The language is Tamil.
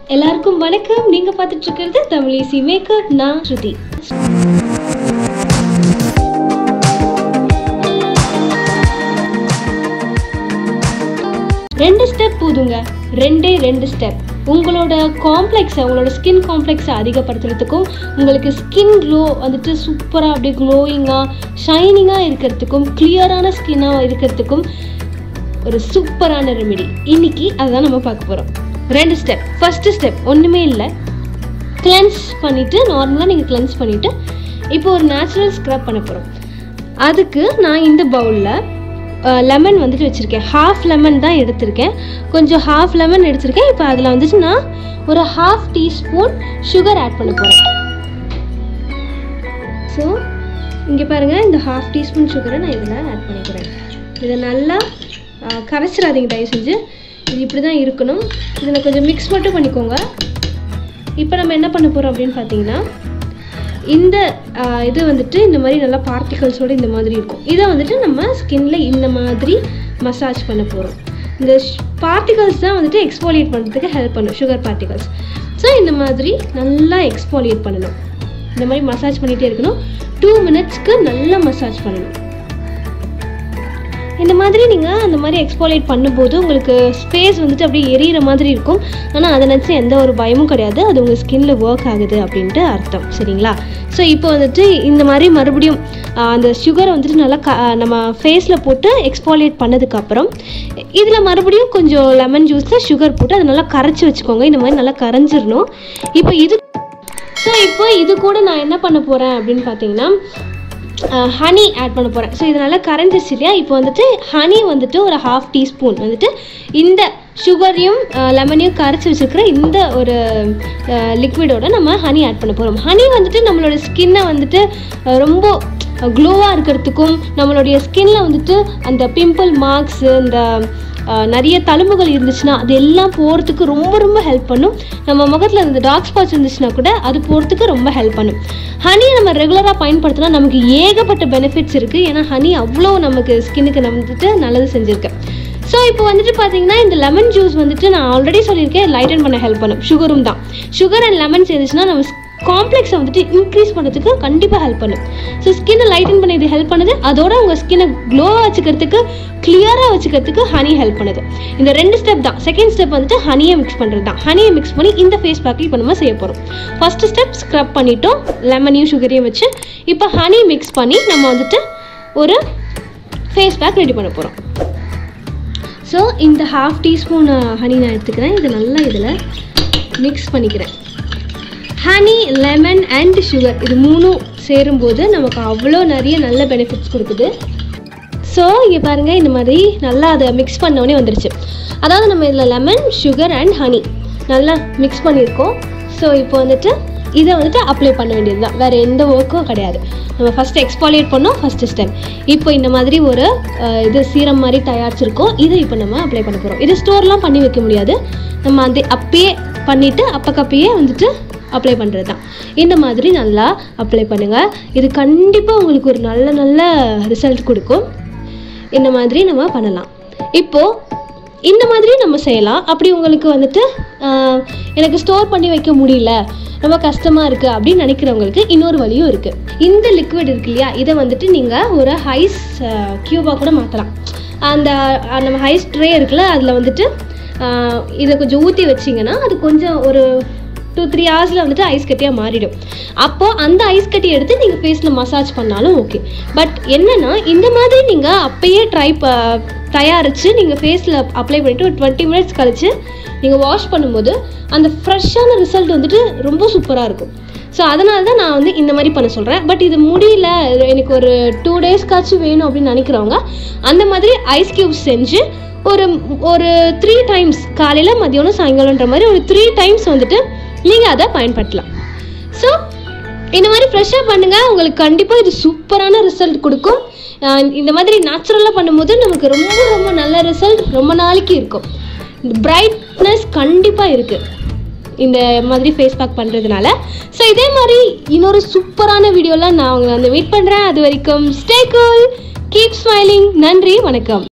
எல்லாருக்கும் வணக்கம் நீங்க பார்த்துட்டு இருக்கிறது தமிழ் ஈசி மேக்கர் நான் ஸ்ருதி ரெண்டு ஸ்டெப் போதுங்க ரெண்டே ரெண்டு ஸ்டெப் உங்களோட காம்ப்ளெக்ஸை உங்களோட ஸ்கின் காம்ப்ளெக்ஸை அதிகப்படுத்துறதுக்கும் உங்களுக்கு ஸ்கின் க்ளோ வந்துட்டு சூப்பராக அப்படியே க்ளோயிங்காக ஷைனிங்காக இருக்கிறதுக்கும் கிளியரான ஸ்கின்னாக இருக்கிறதுக்கும் ஒரு சூப்பரான ரெமெடி இன்னைக்கு அதுதான் நம்ம பார்க்க போகிறோம் ரெண்டு ஸ்டெப் ஃபஸ்ட்டு ஸ்டெப் ஒன்றுமே இல்லை கிளென்ஸ் பண்ணிவிட்டு நார்மலாக நீங்கள் கிளென்ஸ் பண்ணிவிட்டு இப்போ ஒரு நேச்சுரல் ஸ்க்ரப் பண்ண போகிறோம் அதுக்கு நான் இந்த பவுலில் லெமன் வந்துட்டு வச்சுருக்கேன் ஹாஃப் லெமன் தான் எடுத்திருக்கேன் கொஞ்சம் ஹாஃப் லெமன் எடுத்திருக்கேன் இப்போ அதில் வந்துட்டு நான் ஒரு ஹாஃப் டீஸ்பூன் சுகர் ஆட் பண்ண போகிறேன் ஸோ இங்கே பாருங்கள் இந்த ஹாஃப் டீஸ்பூன் சுகரை நான் இதில் ஆட் பண்ணிக்கிறேன் இதை நல்லா ஆஹ், கரைச்சிடாதீங்க தயவு செஞ்சு இது இப்படி தான் இருக்கணும் இதில் கொஞ்சம் மிக்ஸ் மட்டும் பண்ணிக்கோங்க இப்போ நம்ம என்ன பண்ண போகிறோம் அப்படின்னு பார்த்தீங்கன்னா இந்த ஆஹ், இது வந்துட்டு இந்த மாதிரி நல்லா பார்ட்டிகல்ஸோட இந்த மாதிரி இருக்கும் இதை வந்துட்டு நம்ம ஸ்கின்ல இந்த மாதிரி மசாஜ் பண்ண போகிறோம் இந்த பார்ட்டிகல்ஸ் தான் வந்துட்டு எக்ஸ்பாலியேட் பண்ணுறதுக்கு ஹெல்ப் பண்ணும் சுகர் பார்ட்டிகல்ஸ் ஸோ இந்த மாதிரி நல்லா எக்ஸ்பாலியேட் பண்ணணும் இந்த மாதிரி மசாஜ் பண்ணிகிட்டே இருக்கணும் டூ மினிட்ஸ்க்கு நல்லா மசாஜ் பண்ணணும் இந்த மாதிரி நீங்கள் அந்த மாதிரி எக்ஸ்பாலேட் பண்ணும்போது உங்களுக்கு ஸ்பேஸ் வந்துட்டு அப்படியே எரியிற மாதிரி இருக்கும் ஆனால் அதை நினச்சி எந்த ஒரு பயமும் கிடையாது அது உங்கள் ஸ்கின்ல ஒர்க் ஆகுது அப்படின்ட்டு அர்த்தம் சரிங்களா ஸோ இப்போ வந்துட்டு இந்த மாதிரி மறுபடியும் ஆஹ், அந்த சுகரை வந்துட்டு நல்லா க ஆஹ், நம்ம ஃபேஸில் போட்டு எக்ஸ்பாலேட் பண்ணதுக்கப்புறம் இதில் மறுபடியும் கொஞ்சம் லெமன் ஜூஸில் சுகர் போட்டு அதை நல்லா கரைச்சி வச்சுக்கோங்க இந்த மாதிரி நல்லா கரைஞ்சிடணும் இப்போ இது ஸோ இப்போ இது கூட நான் என்ன பண்ண போகிறேன் அப்படின்னு பார்த்தீங்கன்னா ஹனி ஆட் பண்ண போகிறேன் ஸோ இதனால் கரைஞ்சிச்சு இல்லையா இப்போ வந்துட்டு ஹனி வந்துட்டு ஒரு ஹாஃப் டீஸ்பூன் வந்துட்டு இந்த சுகரையும் லெமனையும் கரைச்சி வச்சுருக்கிற இந்த ஒரு லிக்விடோட நம்ம ஹனி ஆட் பண்ண போகிறோம் ஹனி வந்துட்டு நம்மளோட ஸ்கின்னை வந்துட்டு அஹ், ரொம்ப க்ளோவாக இருக்கிறதுக்கும் நம்மளுடைய ஸ்கின்ல வந்துட்டு அந்த பிம்பிள் மார்க்ஸு இந்த அஹ், நிறைய தழும்புகள் இருந்துச்சுன்னா அது எல்லாம் போகிறதுக்கு ரொம்ப ரொம்ப ஹெல்ப் பண்ணும் நம்ம முகத்தில் இந்த டார்க் ஸ்பாட்ஸ் இருந்துச்சுன்னா கூட அது போகிறதுக்கு ரொம்ப ஹெல்ப் பண்ணும் ஹனி நம்ம ரெகுலராக பயன்படுத்தினா நமக்கு ஏகப்பட்ட பெனிஃபிட்ஸ் இருக்குது ஏன்னா ஹனி அவ்வளோ நமக்கு ஸ்கின்னுக்கு வந்துட்டு நல்லது செஞ்சுருக்கு ஸோ இப்போ வந்துட்டு பார்த்தீங்கன்னா இந்த லெமன் ஜூஸ் வந்துட்டு நான் ஆல்ரெடி சொல்லியிருக்கேன் லைட்டன் பண்ண ஹெல்ப் பண்ணும் சுகரும் தான் சுகர் அண்ட் லெமன் சேர்ந்துச்சுன்னா நம்ம காம்ப்ளெக்ஸை வந்துட்டு இன்க்ரீஸ் பண்ணுறதுக்கு கண்டிப்பாக ஹெல்ப் பண்ணும் ஸோ ஸ்கின்னை லைட்டன் பண்ண இது ஹெல்ப் பண்ணுது அதோட உங்கள் ஸ்கின்னை க்ளோவாக வச்சுக்கிறதுக்கு கிளியராக வச்சுக்கிறதுக்கு ஹனி ஹெல்ப் பண்ணுது இந்த ரெண்டு ஸ்டெப் தான் செகண்ட் ஸ்டெப் வந்துட்டு ஹனியை மிக்ஸ் பண்ணுறது தான் ஹனியை மிக்ஸ் பண்ணி இந்த ஃபேஸ் பேக்கில் இப்போ நம்ம செய்ய போகிறோம் ஃபஸ்ட்டு ஸ்டெப் ஸ்க்ரப் பண்ணிட்டோம் லெமனையும் சுகரையும் வச்சு இப்போ ஹனி மிக்ஸ் பண்ணி நம்ம வந்துட்டு ஒரு ஃபேஸ் பேக் ரெடி பண்ண போகிறோம் ஸோ இந்த ஹாஃப் டீஸ்பூன் ஹனி நான் எடுத்துக்கிறேன் இதை நல்லா இதில் மிக்ஸ் பண்ணிக்கிறேன் ஹனி லெமன் அண்ட் சுகர் இது மூணும் சேரும்போது நமக்கு அவ்வளோ நிறைய நல்ல பெனிஃபிட்ஸ் கொடுக்குது ஸோ இங்கே பாருங்கள் இந்த மாதிரி நல்லா அதை மிக்ஸ் பண்ணோடனே வந்துருச்சு அதாவது நம்ம இதில் லெமன் சுகர் அண்ட் ஹனி நல்லா மிக்ஸ் பண்ணியிருக்கோம் ஸோ இப்போ வந்துட்டு இதை வந்துட்டு அப்ளை பண்ண வேண்டியது தான் வேறு எந்த ஒர்க்கும் கிடையாது நம்ம ஃபஸ்ட்டு எக்ஸ்பாலியேட் பண்ணோம் ஃபஸ்ட்டு ஸ்டெப் இப்போ இந்த மாதிரி ஒரு அஹ், இது சீரம் மாதிரி தயாரிச்சிருக்கோம் இதை இப்போ நம்ம அப்ளை பண்ண போகிறோம் இது ஸ்டோர்லாம் பண்ணி வைக்க முடியாது நம்ம அந்த அப்பயே பண்ணிவிட்டு அப்பக்கப்பயே வந்துட்டு அப்ளை பண்ணுறது தான் இந்த மாதிரி நல்லா அப்ளை பண்ணுங்கள் இது கண்டிப்பாக உங்களுக்கு ஒரு நல்ல நல்ல ரிசல்ட் கொடுக்கும் இந்த மாதிரி நம்ம பண்ணலாம் இப்போது இந்த மாதிரி நம்ம செய்யலாம் அப்படி உங்களுக்கு வந்துட்டு ஆஹ், எனக்கு ஸ்டோர் பண்ணி வைக்க முடியல ரொம்ப கஷ்டமாக இருக்குது அப்படின்னு நினைக்கிறவங்களுக்கு இன்னொரு வழியும் இருக்குது இந்த லிக்விட் இருக்கு இல்லையா இதை வந்துட்டு நீங்கள் ஒரு ஹைஸ் க்யூபாக கூட மாற்றலாம் அந்த அஹ், நம்ம ஹைஸ் ட்ரே இருக்குல்ல அதில் வந்துட்டு ஆஹ், இதை கொஞ்சம் ஊற்றி வச்சிங்கன்னா அது கொஞ்சம் ஒரு டூ த்ரீ ஹவர்ஸில் வந்துட்டு ஐஸ் கட்டியாக மாறிடும் அப்போது அந்த ஐஸ் கட்டி எடுத்து நீங்கள் ஃபேஸில் மசாஜ் பண்ணாலும் ஓகே பட் என்னென்னா இந்த மாதிரி நீங்கள் அப்பயே ட்ரை ப தயாரித்து நீங்கள் ஃபேஸில் அப்ளை பண்ணிவிட்டு ஒரு டுவெண்ட்டி மினிட்ஸ் கழிச்சு நீங்கள் வாஷ் பண்ணும்போது அந்த ஃப்ரெஷ்ஷான ரிசல்ட் வந்துட்டு ரொம்ப சூப்பராக இருக்கும் ஸோ அதனால தான் நான் வந்து இந்த மாதிரி பண்ண சொல்கிறேன் பட் இது முடியல இது எனக்கு ஒரு டூ டேஸ்க்காச்சும் வேணும் அப்படின்னு நினைக்கிறவங்க அந்த மாதிரி ஐஸ் க்யூப்ஸ் செஞ்சு ஒரு ஒரு த்ரீ டைம்ஸ் காலையில் மதியானம் சாயங்காலன்ற மாதிரி ஒரு த்ரீ டைம்ஸ் வந்துட்டு நீங்கள் அதை பயன்படுத்தலாம் ஸோ இந்த மாதிரி ஃப்ரெஷ்ஷாக பண்ணுங்கள் உங்களுக்கு கண்டிப்பாக இது சூப்பரான ரிசல்ட் கொடுக்கும் அஹ் இந்த மாதிரி நேச்சுரலாக பண்ணும்போது நமக்கு ரொம்ப ரொம்ப நல்ல ரிசல்ட் ரொம்ப நாளைக்கு இருக்கும் பிரைட்னஸ் கண்டிப்பாக இருக்குது இந்த மாதிரி ஃபேஸ் பேக் பண்ணுறதுனால ஸோ இதே மாதிரி இன்னொரு சூப்பரான வீடியோலாம் நான் உங்களை வந்து வெயிட் பண்ணுறேன் அது வரைக்கும் ஸ்டே கூல் கீப் ஸ்மைலிங் நன்றி வணக்கம்